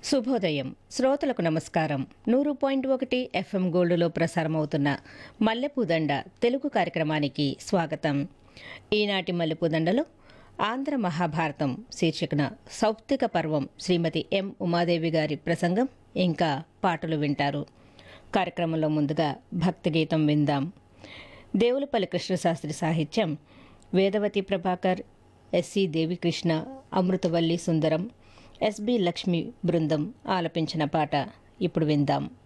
శుభోదయం శ్రోతలకు నమస్కారం నూరు పాయింట్ ఒకటి ఎఫ్ఎం గోల్డ్లో ప్రసారమవుతున్న మల్లెపూదండ తెలుగు కార్యక్రమానికి స్వాగతం ఈనాటి మల్లెపూదండలో ఆంధ్ర మహాభారతం శీర్షికన సౌప్తిక పర్వం శ్రీమతి ఎం ఉమాదేవి గారి ప్రసంగం ఇంకా పాటలు వింటారు కార్యక్రమంలో ముందుగా భక్తి గీతం విందాం దేవులపల్లి కృష్ణశాస్త్రి సాహిత్యం వేదవతి ప్రభాకర్ ఎస్సి దేవికృష్ణ అమృతవల్లి సుందరం ఎస్బి లక్ష్మి బృందం ఆలపించిన పాట ఇప్పుడు విందాం